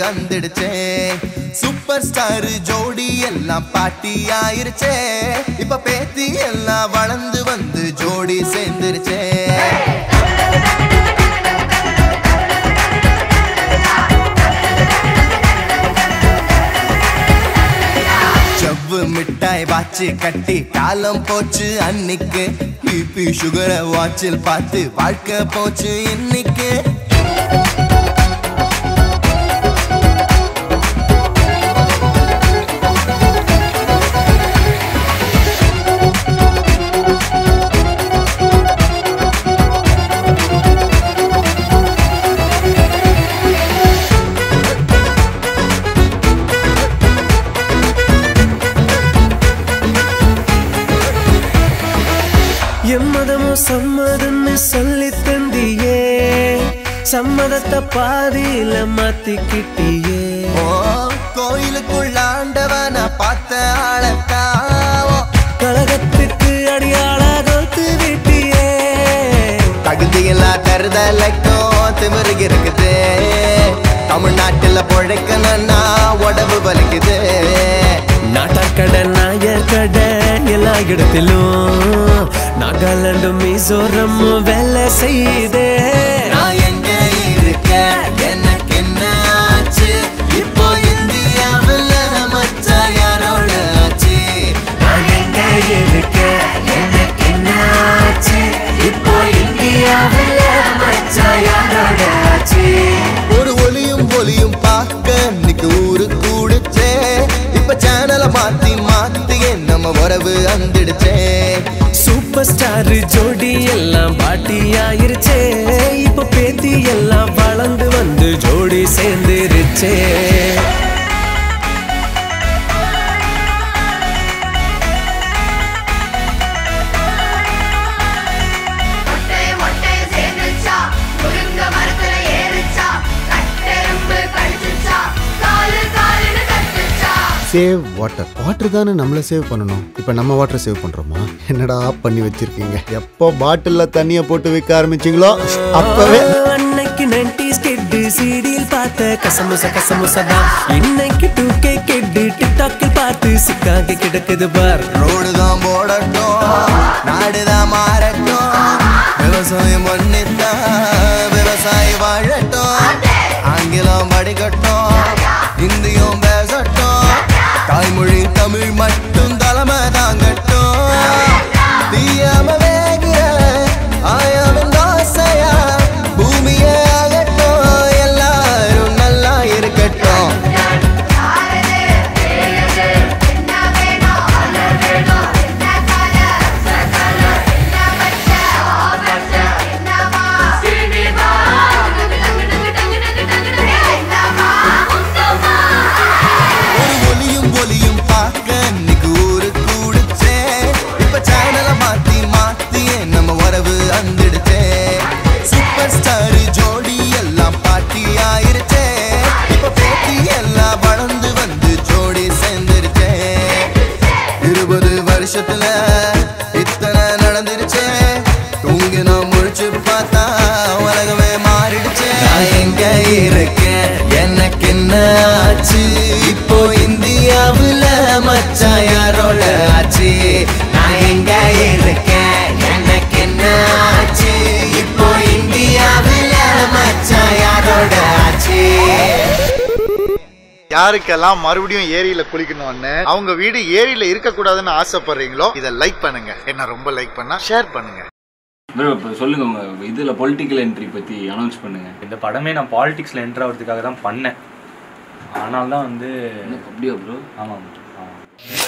வந்துடுச்சே super star ஜோடி எல்லாம் பாட்டி ஆயிருச்சே இப்ப பேத்தி எல்லாம் வளர்ந்து வந்து ஜோடி சேர்ந்துருச்சே செவ்வு மிட்டாய் வாச்சு கட்டி காலம் போச்சு அன்னைக்கு பிபி சுகரை வாட்சில் பார்த்து வாழ்க்கை போச்சு இன்னைக்கு எம்மதமும் சம்மதம்னு சொல்லி தந்தியே சம்மதத்தை பாதியில மாத்திக்கிட்டியே ஓ கோயிலுக்குள்ள ஆண்டவன பார்த்த ஆளத்தாவோ கழகத்துக்கு அடியாள கோத்து விட்டியே தகுதியில்லா தருதலைக்கும் திமிரு இருக்குது தமிழ்நாட்டுல பொழைக்கணும்னா உடம்பு வலிக்குது நாட்டாக்கடை நாயர் கடை எல்லா இடத்திலும் நாகாலாந்து மிசோரம் வேலை செய்தே நான் எங்க இருக்கேன் எனக்கு என்ன ஆச்சு இப்போ இந்தியாவில் மச்சா யாரோட ஆச்சு நான் எங்க இருக்கேன் எனக்கு என்ன ஆச்சு இப்போ இந்தியாவில் மச்சா யாரோட ஆச்சு ஒரு ஒலியும் ஒலியும் பார்க்க இன்னைக்கு ஊரு கூடுச்சே இப்ப சேனலை மாத்தி மாத்தி நம்ம உறவு அந்திடுச்சே சூப்பர் ஸ்டார் ஜோடி எல்லாம் பாட்டி ஆயிருச்சே இப்ப பேத்தி எல்லாம் வளர்ந்து வந்து ஜோடி சேர்ந்துருச்சே மொட்டை மொட்டை சேர்ந்துச்சா முருங்க மரத்துல ஏறிச்சா கட்டெரும்பு கடிச்சுச்சா காலு காலுன்னு கத்துச்சா சேவ் வாட்டர் வாட்டர் தானே நம்மளை சேவ் பண்ணணும் இப்போ நம்ம வாட்டர் சேவ் பண்ணுறோமா என்னடா பண்ணி வச்சிருக்கீங்க எப்போ பாட்டிலில் தண்ணியை போட்டு விற்க ஆரம்பிச்சிங்களோ அப்போவே அன்னைக்கு நைன்டிஸ் கெட்டு சீடியில் பார்த்த கசமுச கசமுசதான் இன்னைக்கு டூ கே கெட்டு டிக்டாக்கில் பார்த்து சிக்காக கிடக்குது பார் ரோடு தான் போடட்டும் நாடு தான் மாறட்டும் விவசாயம் பண்ணித்தான் விவசாயி வாழட்டும் ஆங்கிலம் படிக்கட்டும் இந்தியும் பேசட்டும் தாய்மொழி தமிழ் மட்டும் தலைமை தாங்கட்டும் தீயாம வேகிற ஆயாம தோசையா பூமியே ஆகட்டும் எல்லாரும் நல்லா இருக்கட்டும் யாரது வேறது என்ன வேணும் அல வேணும் என்ன கால சகல என்ன பச்ச ஆபச்ச என்னமா சினிமா என்னமா உங்கமா ஒரு ஒலியும் ஒலியும் பார்க்க இன்னைக்கு ஊரு கூடுச்சே இப்ப சேனலை மாத்தி மாத்தி நம்ம உறவு அந்திடுச்சே சூப்பர் ஸ்டார் ஜோடி எல்லாம் பாட்டி ஆயிருச்சே இப்ப பேத்தி எல்லாம் வளர்ந்து வந்து ஜோடி சேர்ந்துருச்சே இருபது வருஷத்துல இத்தனை நடந்துருச்சே தூங்கி நான் முழிச்சு பார்த்தா உலகமே மாறிடுச்சே நான் எங்க இருக்கேன் எனக்கு என்ன ஆச்சு இப்போ இந்தியாவுல மச்சா யாரோட ஆச்சு நான் எங்க இருக்கேன் எனக்கு என்ன ஆச்சு இப்போ இந்தியாவுல மச்சா யாரோட ஆச்சு யாருக்கெல்லாம் மறுபடியும் ஏரியில குளிக்கணும்னு அவங்க வீடு ஏரியில இருக்க கூடாதுன்னு ஆசைப்படுறீங்களோ இதை லைக் பண்ணுங்க என்ன ரொம்ப லைக் பண்ணா ஷேர் பண்ணுங்க ப்ரோ இப்போ சொல்லுங்க உங்க இதுல பொலிட்டிக்கல் என்ட்ரி பத்தி அனௌன்ஸ் பண்ணுங்க இந்த படமே நான் பாலிடிக்ஸில் என்ட்ரு ஆகிறதுக்காக தான் பண்ணேன் ஆனால் தான் வந்து அப்படியா ப்ரோ ஆமாம் ஆமாம்